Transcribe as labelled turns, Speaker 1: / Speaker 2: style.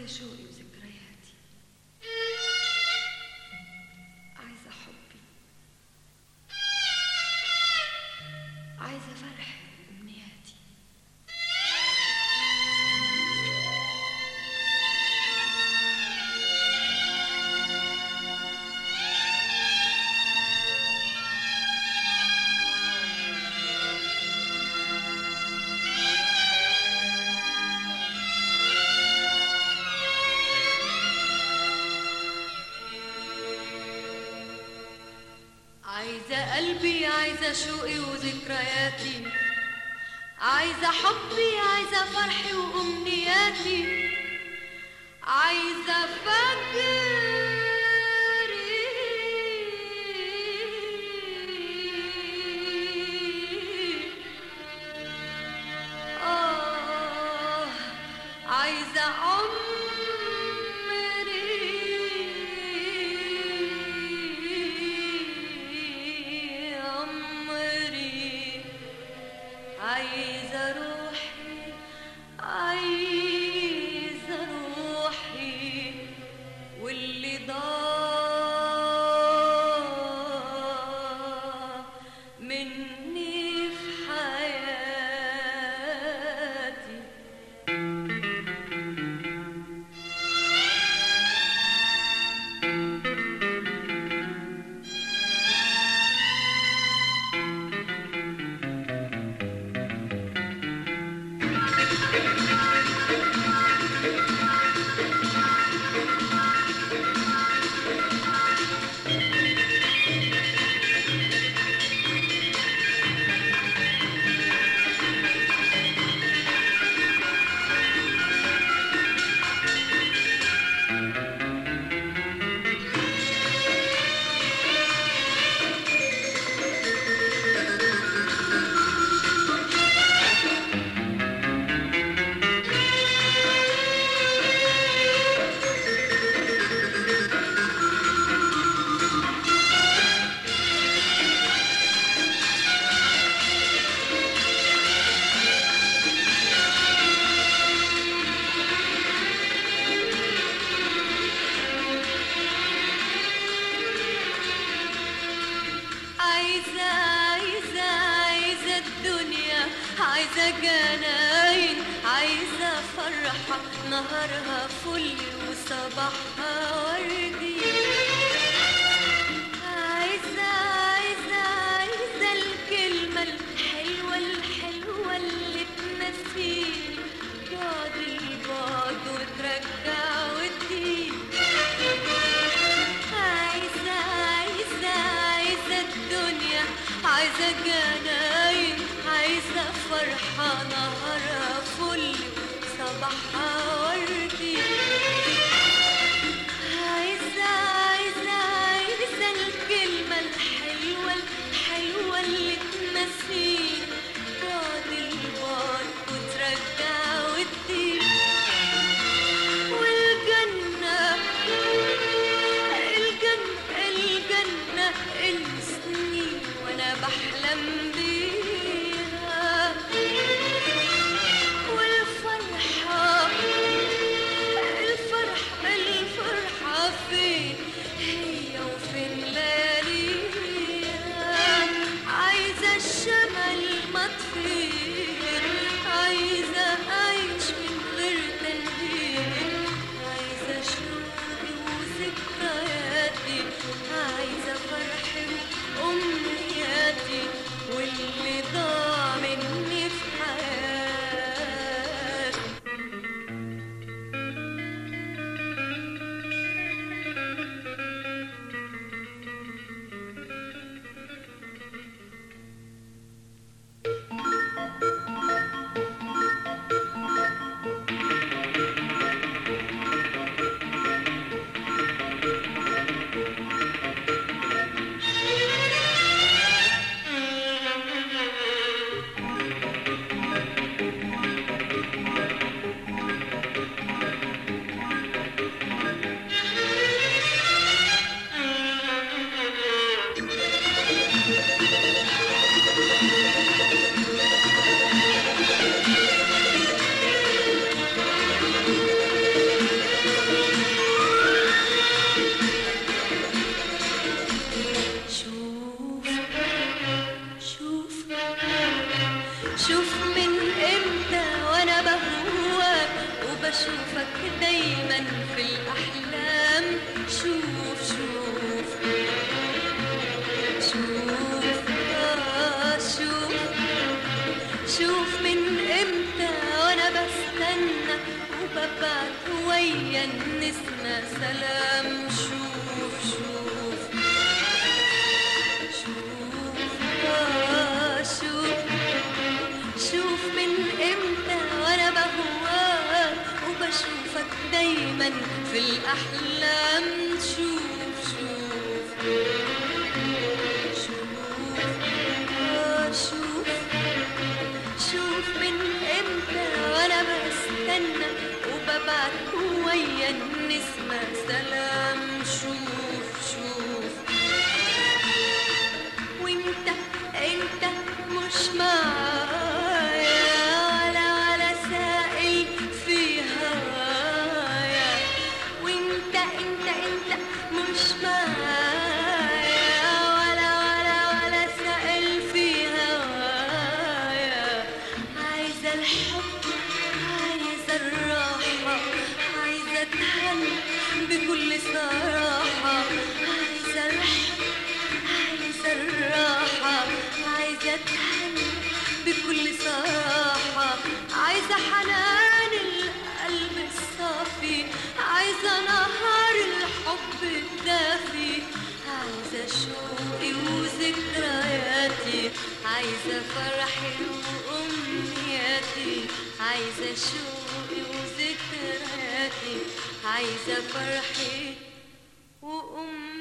Speaker 1: عايزة شوقي وذكرياتي عايزة حبي عايزة فرحي وأمنياتي عايزة قلبي عايزة شوقي وذكرياتي عايزة حبي عايزة فرحي وأمنياتي عايزة فجري آه عايزة عمري عمري عايزة روحي عايزة روحي واللي ضاع مني في حياتي عايزة عايزة عايزة الدنيا عايزة جناين عايزة فرحة نهارها فل وصباحها وردي عايزة عايزة عايزة الكلمة الحلوة الحلوة اللي تنسيني بعد البعد وترجع وتجيب عايزة عايزة عايزة الدنيا عايزة جناين عايزة فرحة نهارها فل صباحها وردي عايزة عايزة عايزة الكلمة الحلوة الحلوة اللي تنسيني بعد البعد وترجع وتديني والجنة الجنة الجنة السنين وانا بحلم بيها والفرحة في الأحلام شوف شوف شوف آه شوف شوف من امتى وانا بستنى وببعت ويا النسمة سلام شوف شوف شوف آه شوف شوف من امتى وانا بهواك وبشوفك دايما في الاحلام شوف شوف شوف آه شوف شوف من امتى وانا بستنى وببعت ويا النسمة سلام شوف شوف وانت انت مش معايا ولا ولا سائل في هوايا وانت انت انت مش معايا ولا ولا ولا سائل في هوايا عايزة الحب عايزة الراحة عايزة اتهنى بكل صراحة عايزة الحب عايزة الراحة عايزة اتهنى بكل صراحة عايزة حنان القلب الصافي عايزة نهار الحب الدافي عايزة شوقي وذكرياتي عايزة فرحي وأمنياتي عايزة شوقي وذكرياتي عايزة فرحي وأمنياتي